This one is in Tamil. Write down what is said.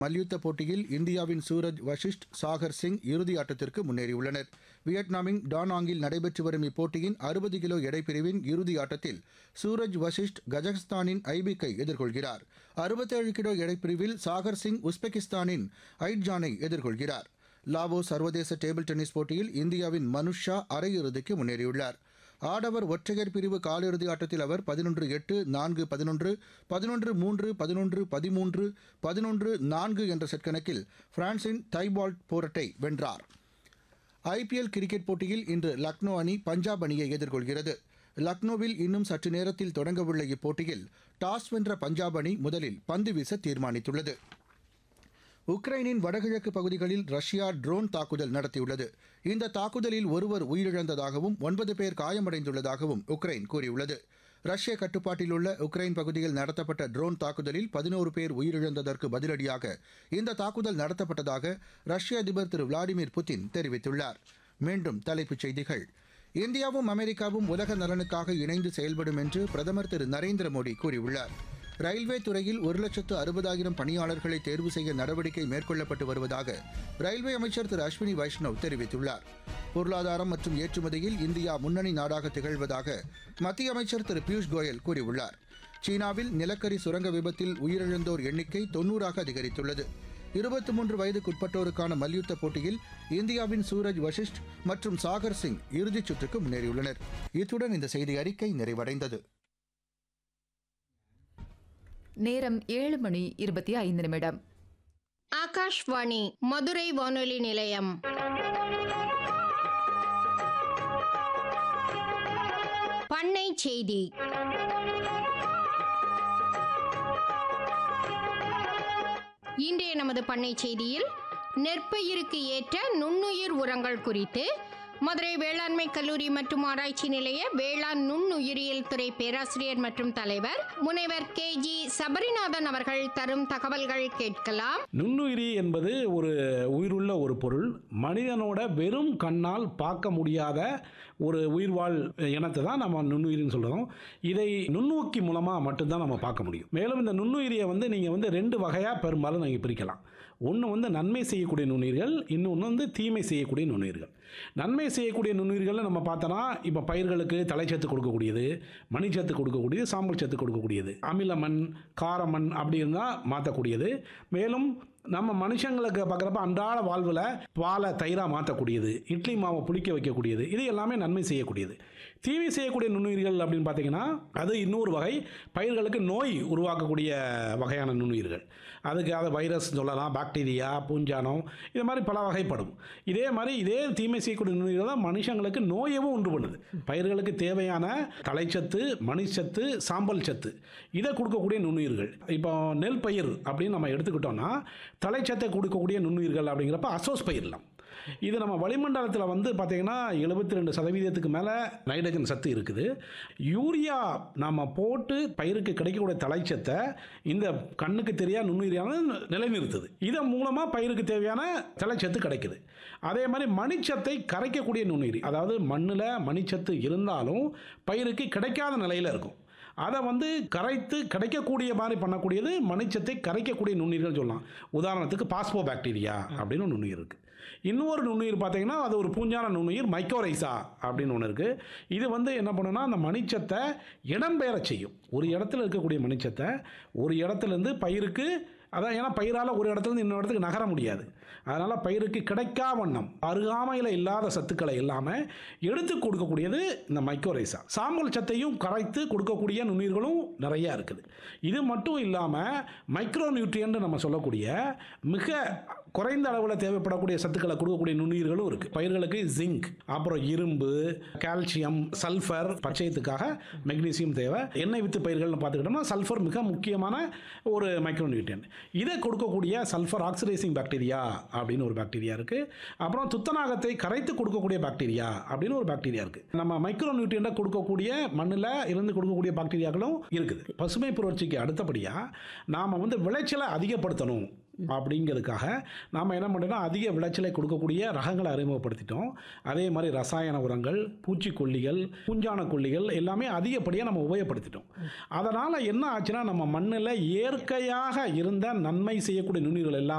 மல்யுத்த போட்டியில் இந்தியாவின் சூரஜ் வஷிஷ்ட் சாகர் சிங் இறுதி ஆட்டத்திற்கு முன்னேறியுள்ளனர் வியட்நாமின் டானாங்கில் நடைபெற்று வரும் இப்போட்டியின் அறுபது கிலோ எடைப்பிரிவின் இறுதி ஆட்டத்தில் சூரஜ் வஷிஷ்ட் கஜகஸ்தானின் ஐபிக்கை எதிர்கொள்கிறார் அறுபத்தேழு கிலோ எடைப்பிரிவில் சாகர் சிங் உஸ்பெகிஸ்தானின் ஐட்ஜானை எதிர்கொள்கிறார் லாவோ சர்வதேச டேபிள் டென்னிஸ் போட்டியில் இந்தியாவின் மனுஷ் ஷா அரையிறுதிக்கு முன்னேறியுள்ளார் ஆடவர் ஒற்றையர் பிரிவு காலிறுதி ஆட்டத்தில் அவர் பதினொன்று எட்டு நான்கு பதினொன்று பதினொன்று மூன்று பதினொன்று பதிமூன்று பதினொன்று நான்கு என்ற செட் கணக்கில் பிரான்சின் தைபால்ட் போரட்டை வென்றார் ஐபிஎல் கிரிக்கெட் போட்டியில் இன்று லக்னோ அணி பஞ்சாப் அணியை எதிர்கொள்கிறது லக்னோவில் இன்னும் சற்று நேரத்தில் தொடங்கவுள்ள இப்போட்டியில் டாஸ் வென்ற பஞ்சாப் அணி முதலில் பந்து வீச தீர்மானித்துள்ளது உக்ரைனின் வடகிழக்கு பகுதிகளில் ரஷ்யா ட்ரோன் தாக்குதல் நடத்தியுள்ளது இந்த தாக்குதலில் ஒருவர் உயிரிழந்ததாகவும் ஒன்பது பேர் காயமடைந்துள்ளதாகவும் உக்ரைன் கூறியுள்ளது ரஷ்ய கட்டுப்பாட்டில் உள்ள உக்ரைன் பகுதியில் நடத்தப்பட்ட ட்ரோன் தாக்குதலில் பதினோரு பேர் உயிரிழந்ததற்கு பதிலடியாக இந்த தாக்குதல் நடத்தப்பட்டதாக ரஷ்ய அதிபர் திரு விளாடிமிர் புட்டின் தெரிவித்துள்ளார் மீண்டும் தலைப்புச் செய்திகள் இந்தியாவும் அமெரிக்காவும் உலக நலனுக்காக இணைந்து செயல்படும் என்று பிரதமர் திரு நரேந்திர மோடி கூறியுள்ளார் ரயில்வே துறையில் ஒரு லட்சத்து அறுபதாயிரம் பணியாளர்களை தேர்வு செய்ய நடவடிக்கை மேற்கொள்ளப்பட்டு வருவதாக ரயில்வே அமைச்சர் திரு அஸ்வினி வைஷ்ணவ் தெரிவித்துள்ளார் பொருளாதாரம் மற்றும் ஏற்றுமதியில் இந்தியா முன்னணி நாடாக திகழ்வதாக மத்திய அமைச்சர் திரு பியூஷ் கோயல் கூறியுள்ளார் சீனாவில் நிலக்கரி சுரங்க விபத்தில் உயிரிழந்தோர் எண்ணிக்கை தொன்னூறாக அதிகரித்துள்ளது இருபத்தி மூன்று வயதுக்குட்பட்டோருக்கான மல்யுத்த போட்டியில் இந்தியாவின் சூரஜ் வஷிஷ்ட் மற்றும் சாகர் சிங் இறுதிச் சுற்றுக்கு முன்னேறியுள்ளனர் இத்துடன் இந்த செய்தி அறிக்கை நிறைவடைந்தது நேரம் ஏழு மணி இருபத்தி ஐந்து நிமிடம் ஆகாஷ்வாணி மதுரை வானொலி நிலையம் பண்ணை செய்தி இன்றைய நமது பண்ணை செய்தியில் நெற்பயிருக்கு ஏற்ற நுண்ணுயிர் உரங்கள் குறித்து மதுரை வேளாண்மை கல்லூரி மற்றும் ஆராய்ச்சி நிலைய வேளாண் நுண்ணுயிரியல் துறை பேராசிரியர் மற்றும் தலைவர் முனைவர் கே ஜி சபரிநாதன் அவர்கள் தரும் தகவல்கள் கேட்கலாம் நுண்ணுயிரி என்பது ஒரு உயிருள்ள ஒரு பொருள் மனிதனோட வெறும் கண்ணால் பார்க்க முடியாத ஒரு உயிர்வாழ் இனத்தை தான் நம்ம நுண்ணுயிரின்னு சொல்கிறோம் இதை நுண்ணோக்கி மூலமாக மட்டும்தான் நம்ம பார்க்க முடியும் மேலும் இந்த நுண்ணுயிரியை வந்து நீங்கள் வந்து ரெண்டு வகையாக பெரும்பாலும் நீங்கள் பிரிக்கலாம் ஒன்று வந்து நன்மை செய்யக்கூடிய நுண்ணுயிர்கள் இன்னொன்று வந்து தீமை செய்யக்கூடிய நுண்ணுயிர்கள் நன்மை செய்யக்கூடிய நுண்ணுயிர்களில் நம்ம பார்த்தோன்னா இப்போ பயிர்களுக்கு தலைச்சத்து கொடுக்கக்கூடியது மணிச்சத்து கொடுக்கக்கூடியது சாம்பல் சத்து கொடுக்கக்கூடியது அமிலமண் காரமண் அப்படி இருந்தால் மாற்றக்கூடியது மேலும் நம்ம மனுஷங்களுக்கு பார்க்குறப்ப அன்றாட வாழ்வில் பாலை தயிராக மாற்றக்கூடியது இட்லி மாவை புளிக்க வைக்கக்கூடியது இது எல்லாமே நன்மை செய்யக்கூடியது தீமை செய்யக்கூடிய நுண்ணுயிர்கள் அப்படின்னு பார்த்தீங்கன்னா அது இன்னொரு வகை பயிர்களுக்கு நோய் உருவாக்கக்கூடிய வகையான நுண்ணுயிர்கள் அதுக்கு அதை வைரஸ் சொல்லலாம் பாக்டீரியா பூஞ்சானம் இது மாதிரி பல வகைப்படும் இதே மாதிரி இதே தீமை செய்யக்கூடிய நுண்ணுயிர்கள் தான் மனுஷங்களுக்கு நோயவும் உண்டு பண்ணுது பயிர்களுக்கு தேவையான தலைச்சத்து மணிச்சத்து சாம்பல் சத்து இதை கொடுக்கக்கூடிய நுண்ணுயிர்கள் இப்போ நெல் பயிர் அப்படின்னு நம்ம எடுத்துக்கிட்டோம்னா தலைச்சத்தை கொடுக்கக்கூடிய நுண்ணுயிர்கள் அப்படிங்கிறப்ப அசோஸ் பயிரலாம் இது நம்ம வளிமண்டலத்தில் வந்து பார்த்திங்கன்னா எழுபத்தி ரெண்டு சதவீதத்துக்கு மேலே நைட்ரஜன் சத்து இருக்குது யூரியா நம்ம போட்டு பயிருக்கு கிடைக்கக்கூடிய தலைச்சத்தை இந்த கண்ணுக்கு தெரியாத நுண்ணுயிரியான நிலைநிறுத்துது இதன் மூலமாக பயிருக்கு தேவையான தலைச்சத்து கிடைக்குது அதே மாதிரி மணிச்சத்தை கரைக்கக்கூடிய நுண்ணுயிரி அதாவது மண்ணில் மணிச்சத்து இருந்தாலும் பயிருக்கு கிடைக்காத நிலையில் இருக்கும் அதை வந்து கரைத்து கிடைக்கக்கூடிய மாதிரி பண்ணக்கூடியது மணிச்சத்தை கரைக்கக்கூடிய நுண்ணுயிர்கள் சொல்லலாம் உதாரணத்துக்கு பாஸ்போ பாக்டீரியா அப்படின்னு ஒரு நுண்ணுயிர் இருக்குது இன்னொரு நுண்ணுயிர் பார்த்தீங்கன்னா அது ஒரு பூஞ்சான நுண்ணுயிர் மைக்கோரைசா அப்படின்னு ஒன்று இருக்குது இது வந்து என்ன பண்ணுன்னா அந்த மணிச்சத்தை இடம்பெயர செய்யும் ஒரு இடத்துல இருக்கக்கூடிய மணிச்சத்தை ஒரு இடத்துலேருந்து பயிருக்கு அதான் ஏன்னா பயிரால் ஒரு இடத்துலேருந்து இன்னொரு இடத்துக்கு நகர முடியாது அதனால் பயிருக்கு கிடைக்கா வண்ணம் அருகாமையில் இல்லாத சத்துக்களை இல்லாமல் எடுத்து கொடுக்கக்கூடியது இந்த மைக்கோரைசா சாம்பல் சத்தையும் கரைத்து கொடுக்கக்கூடிய நுண்ணுயிர்களும் நிறையா இருக்குது இது மட்டும் இல்லாமல் மைக்ரோ நியூட்ரியன்ட் நம்ம சொல்லக்கூடிய மிக குறைந்த அளவில் தேவைப்படக்கூடிய சத்துக்களை கொடுக்கக்கூடிய நுண்ணுயிர்களும் இருக்குது பயிர்களுக்கு ஜிங்க் அப்புறம் இரும்பு கால்சியம் சல்ஃபர் பச்சையத்துக்காக மெக்னீசியம் தேவை எண்ணெய் வித்து பயிர்கள்னு பார்த்துக்கிட்டோம்னா சல்ஃபர் மிக முக்கியமான ஒரு மைக்ரோ நியூட்ரியன் இதை கொடுக்கக்கூடிய சல்ஃபர் ஆக்சிடைசிங் பாக்டீரியா அப்படின்னு ஒரு பாக்டீரியா இருக்குது அப்புறம் துத்தநாகத்தை கரைத்து கொடுக்கக்கூடிய பாக்டீரியா அப்படின்னு ஒரு பாக்டீரியா இருக்குது நம்ம மைக்ரோ நியூட்ரியண்ட்டை கொடுக்கக்கூடிய மண்ணில் இருந்து கொடுக்கக்கூடிய பாக்டீரியாக்களும் இருக்குது பசுமை புரட்சிக்கு அடுத்தபடியாக நாம் வந்து விளைச்சலை அதிகப்படுத்தணும் அப்படிங்கிறதுக்காக நாம் என்ன பண்ணுறோம்னா அதிக விளைச்சலை கொடுக்கக்கூடிய ரகங்களை அறிமுகப்படுத்திட்டோம் அதே மாதிரி ரசாயன உரங்கள் பூச்சிக்கொல்லிகள் பூஞ்சான கொல்லிகள் எல்லாமே அதிகப்படியாக நம்ம உபயோகப்படுத்திட்டோம் அதனால் என்ன ஆச்சுன்னா நம்ம மண்ணில் இயற்கையாக இருந்த நன்மை செய்யக்கூடிய நுண்ணுயிர்கள் எல்லாம்